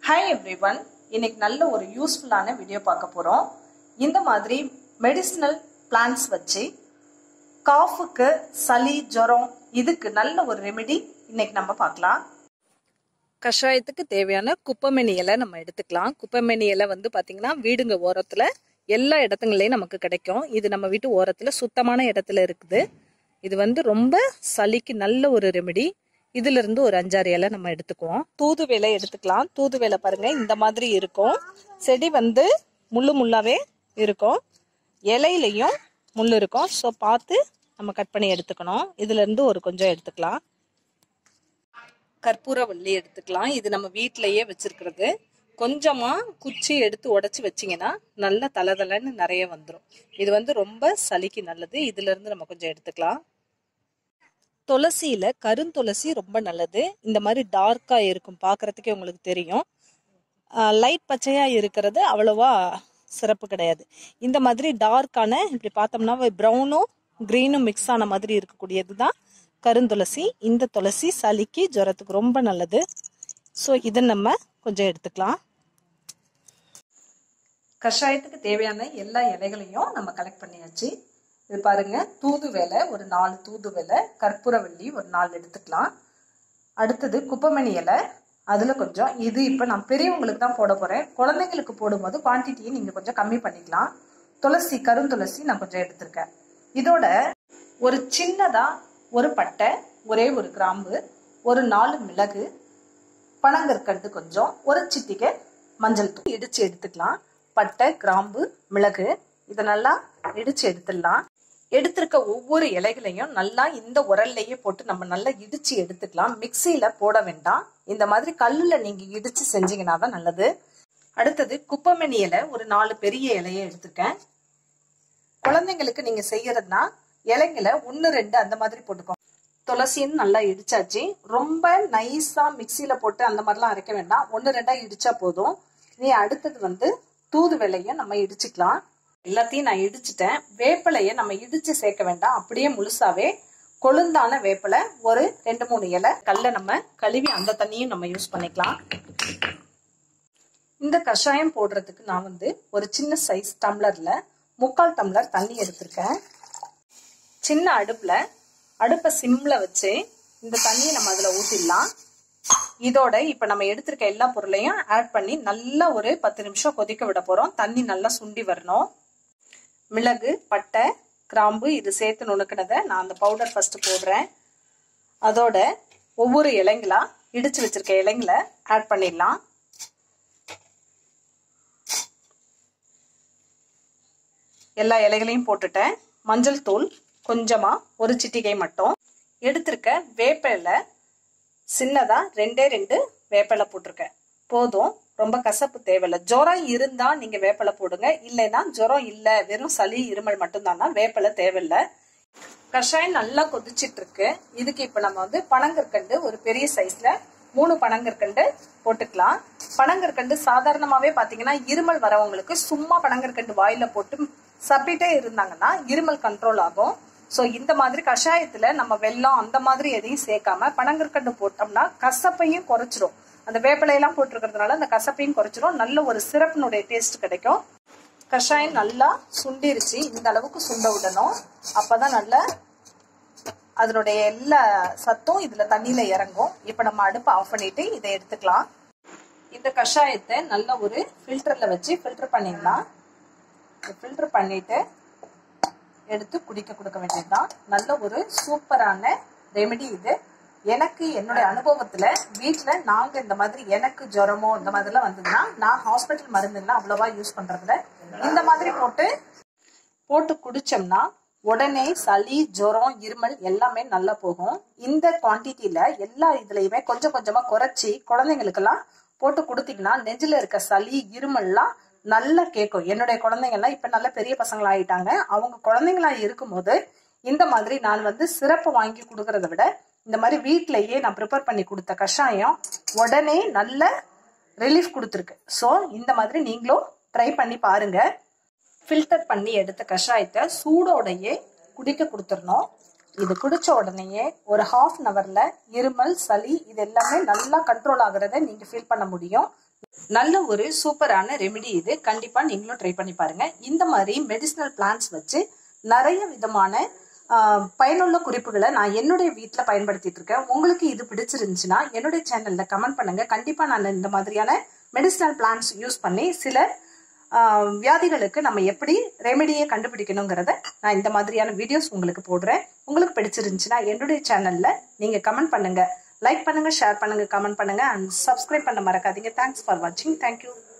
hi everyone இன்னைக்கு நல்ல ஒரு யூஸ்ஃபுல்லான வீடியோ பார்க்க போகிறோம் இந்த மாதிரி மெடிசினல் பிளான்ஸ் வச்சு காஃபுக்கு சளி ஜுரம் இதுக்கு நல்ல ஒரு ரெமெடி இன்னைக்கு நம்ம பார்க்கலாம் கஷாயத்துக்கு தேவையான குப்பைமணி இலை நம்ம எடுத்துக்கலாம் குப்பைமணி இலை வந்து பார்த்தீங்கன்னா வீடுங்க ஓரத்தில் எல்லா இடத்துங்களையும் நமக்கு கிடைக்கும் இது நம்ம வீட்டு ஓரத்தில் சுத்தமான இடத்துல இருக்குது இது வந்து ரொம்ப சளிக்கு நல்ல ஒரு ரெமெடி இதுல இருந்து ஒரு அஞ்சாறு இலை நம்ம எடுத்துக்குவோம் தூதுவேலை எடுத்துக்கலாம் தூதுவேலை பாருங்க இந்த மாதிரி இருக்கும் செடி வந்து முள்ளு முள்ளாவே இருக்கும் இலையிலையும் முள் இருக்கும் ஸோ பார்த்து நம்ம கட் பண்ணி எடுத்துக்கணும் இதுல இருந்து ஒரு கொஞ்சம் எடுத்துக்கலாம் கற்பூரவள்ளி எடுத்துக்கலாம் இது நம்ம வீட்டிலேயே வச்சிருக்கிறது கொஞ்சமா குச்சி எடுத்து உடைச்சு வச்சிங்கன்னா நல்ல தலதலன்னு நிறைய வந்துடும் இது வந்து ரொம்ப சளிக்கு நல்லது இதுல இருந்து நம்ம கொஞ்சம் எடுத்துக்கலாம் துளசியில கருந்துளசி ரொம்ப நல்லது இந்த மாதிரி டார்க்கா இருக்கும் பார்க்கறதுக்கே உங்களுக்கு தெரியும் லைட் பச்சையா இருக்கிறது அவ்வளவா சிறப்பு கிடையாது இந்த மாதிரி டார்க்கான இப்படி பார்த்தோம்னா ப்ரௌனும் க்ரீனும் மிக்ஸ் ஆன மாதிரி இருக்கக்கூடியது தான் கருந்துளசி இந்த துளசி சளிக்கு ஜுரத்துக்கு ரொம்ப நல்லது ஸோ இதை நம்ம கொஞ்சம் எடுத்துக்கலாம் கஷாயத்துக்கு தேவையான எல்லா இலைகளையும் நம்ம கலெக்ட் பண்ணியாச்சு இது பாருங்க தூது வேலை ஒரு நாலு தூது வேலை கற்பூரவள்ளி ஒரு நாலு எடுத்துக்கலாம் அடுத்தது குப்பமணி இலை அதில் கொஞ்சம் இது இப்போ நான் பெரியவங்களுக்கு தான் போட போகிறேன் குழந்தைங்களுக்கு போடும்போது குவான்டிட்டியை நீங்கள் கொஞ்சம் கம்மி பண்ணிக்கலாம் துளசி கருந்துளசி நான் கொஞ்சம் எடுத்திருக்கேன் இதோட ஒரு சின்னதாக ஒரு பட்டை ஒரே ஒரு கிராம்பு ஒரு நாலு மிளகு பனங்கற்கண்டு கொஞ்சம் ஒரு சிட்டிகை மஞ்சள் தூள் இடித்து எடுத்துக்கலாம் பட்டை கிராம்பு மிளகு இதை நல்லா இடித்து எடுத்துடலாம் எடுத்திருக்க ஒவ்வொரு இலைகளையும் நல்லா இந்த உரல்லையே போட்டு நம்ம நல்லா இடிச்சு எடுத்துக்கலாம் மிக்சியில போட வேண்டாம் இந்த மாதிரி கல்லுல நீங்க இடிச்சு செஞ்சீங்கன்னா தான் நல்லது அடுத்தது குப்பமணி இலை ஒரு நாலு பெரிய இலையை எடுத்துக்கேன் குழந்தைங்களுக்கு நீங்க செய்யறதுனா இலைங்களை ஒன்று ரெண்டு அந்த மாதிரி போட்டுக்கோங்க துளசின்னு நல்லா இடிச்சாச்சு ரொம்ப நைஸா மிக்சியில போட்டு அந்த மாதிரிலாம் அரைக்க வேண்டாம் ஒன்று ரெண்டா இடிச்சா போதும் நீ அடுத்தது வந்து தூது வெள்ளையும் நம்ம இடிச்சுக்கலாம் எல்லாத்தையும் நான் இடிச்சிட்டேன் வேப்பிலையை நம்ம இடிச்சு சேர்க்க வேண்டாம் அப்படியே முழுசாவே கொழுந்தான வேப்பிலை ஒரு ரெண்டு மூணு இலை கல்ல நம்ம கழுவி அந்த தண்ணியும் நம்ம யூஸ் பண்ணிக்கலாம் இந்த கஷாயம் போடுறதுக்கு நான் வந்து ஒரு சின்ன சைஸ் டம்ளர்ல முக்கால் டம்ளர் தண்ணி எடுத்திருக்கேன் சின்ன அடுப்புல அடுப்பை சிம்ல வச்சு இந்த தண்ணியை நம்ம அதுல ஊத்திடலாம் இதோட இப்ப நம்ம எடுத்திருக்க எல்லா பொருளையும் ஆட் பண்ணி நல்லா ஒரு பத்து நிமிஷம் கொதிக்க விட போறோம் தண்ணி நல்லா சுண்டி வரணும் மிளகு பட்டை கிராம்பு இது சேர்த்து நுணுக்கினதை நான் அந்த பவுடர் ஃபர்ஸ்ட் போடுறேன் அதோட ஒவ்வொரு இலைங்களா இடிச்சு வச்சிருக்க இலைங்களை ஆட் பண்ணிடலாம் எல்லா இலைகளையும் போட்டுட்டேன் மஞ்சள் தூள் கொஞ்சமா ஒரு சிட்டிகை மட்டும் எடுத்திருக்க வேப்பிலை சின்னதா ரெண்டே ரெண்டு வேப்பிலை போட்டிருக்கேன் போதும் ரொம்ப கசப்பு தேவையில்லை ஜுரம் இருந்தா நீங்க வேப்பிலை போடுங்க இல்லைன்னா ஜுரம் இல்ல வெறும் சளி இருமல் மட்டும்தானா வேப்பிலை தேவையில்லை கஷாயம் நல்லா கொதிச்சிட்டு இருக்கு இதுக்கு இப்ப நம்ம வந்து பனங்கற்கண்டு ஒரு பெரிய சைஸ்ல மூணு பனங்கற்கண்டு போட்டுக்கலாம் பனங்கற்கண்டு சாதாரணமாவே பாத்தீங்கன்னா இருமல் வரவங்களுக்கு சும்மா பனங்கற்கண்டு வாயில போட்டு சப்பிட்டே இருந்தாங்கன்னா இருமல் கண்ட்ரோல் ஆகும் ஸோ இந்த மாதிரி கஷாயத்துல நம்ம வெல்லம் அந்த மாதிரி எதையும் சேர்க்காம பனங்கற்கண்டு போட்டோம்னா கசப்பையும் குறைச்சிரும் அந்த வேப்பிலையெல்லாம் போட்டிருக்கிறதுனால அந்த கசப்பையும் குறைச்சிரும் நல்ல ஒரு சிறப்பினுடைய டேஸ்ட் கிடைக்கும் கஷாயம் நல்லா சுண்டிருச்சு இந்த அளவுக்கு சுண்ட விடணும் அப்பதான் நல்ல அதனுடைய எல்லா சத்தும் இதுல தண்ணியில இறங்கும் இப்ப நம்ம அடுப்பை ஆஃப் பண்ணிட்டு இதை எடுத்துக்கலாம் இந்த கஷாயத்தை நல்ல ஒரு ஃபில்டர்ல வச்சு ஃபில்டர் பண்ணிடலாம் ஃபில்டர் பண்ணிட்டு எடுத்து குடிக்க கொடுக்க வேண்டியதுதான் நல்ல ஒரு சூப்பரான ரெமெடி இது எனக்கு என்னுடைய அனுபவத்துல வீட்டுல நாங்க இந்த மாதிரி எனக்கு ஜுரமோ இந்த மாதிரிலாம் வந்ததுன்னா நான் ஹாஸ்பிட்டல் மருந்துலாம் அவ்வளவா யூஸ் பண்றதுல இந்த மாதிரி போட்டு போட்டு குடிச்சோம்னா உடனே சளி ஜுரம் இருமல் எல்லாமே நல்லா போகும் இந்த குவான்டிட்டியில எல்லா இதுலயுமே கொஞ்சம் கொஞ்சமா குறைச்சி குழந்தைங்களுக்கெல்லாம் போட்டு கொடுத்தீங்கன்னா நெஞ்சில இருக்க சளி இருமல்லாம் நல்லா கேட்கும் என்னுடைய குழந்தைங்க எல்லாம் இப்ப நல்ல பெரிய பசங்களா ஆயிட்டாங்க அவங்க குழந்தைங்களா இருக்கும்போது இந்த மாதிரி நான் வந்து சிறப்பு வாங்கி கொடுக்கறத விட இந்த மாதிரி வீட்லயே நான் ப்ரிப்பேர் பண்ணி கொடுத்த கஷாயம் உடனே நல்ல ரிலீஃப் கொடுத்துருக்கு ஸோ இந்த மாதிரி நீங்களும் ட்ரை பண்ணி பாருங்க ஃபில்டர் பண்ணி எடுத்த கஷாயத்தை சூடோடையே குடிக்க கொடுத்துடணும் இது குடிச்ச உடனேயே ஒரு ஹாஃப் அன் ஹவர்ல இருமல் சளி இது எல்லாமே நல்லா கண்ட்ரோல் ஆகுறத நீங்க ஃபீல் பண்ண முடியும் நல்ல ஒரு சூப்பரான ரெமெடி இது கண்டிப்பா நீங்களும் ட்ரை பண்ணி பாருங்க இந்த மாதிரி மெடிசினல் பிளான்ஸ் வச்சு நிறைய விதமான ஆஹ், பயனுள்ள குறிப்புகளை நான் என்னுடைய வீட்டில் பயன்படுத்திட்டு இருக்கேன் உங்களுக்கு இது பிடிச்சிருந்துச்சுன்னா என்னுடைய சேனல்ல கமெண்ட் பண்ணுங்க கண்டிப்பா நான் இந்த மாதிரியான மெடிசினல் பிளான்ஸ் யூஸ் பண்ணி சில ஆஹ், வியாதிகளுக்கு நம்ம எப்படி ரெமெடியை கண்டுபிடிக்கணுங்கிறத நான் இந்த மாதிரியான வீடியோஸ் உங்களுக்கு போடுறேன் உங்களுக்கு பிடிச்சிருந்துச்சுன்னா என்னுடைய சேனல்ல நீங்க கமெண்ட் பண்ணுங்க லைக் பண்ணுங்க ஷேர் பண்ணுங்க கமெண்ட் பண்ணுங்க அண்ட் சப்ஸ்கிரைப் பண்ண மறக்காதீங்க தேங்க்ஸ் ஃபார் வாட்சிங் தேங்க்யூ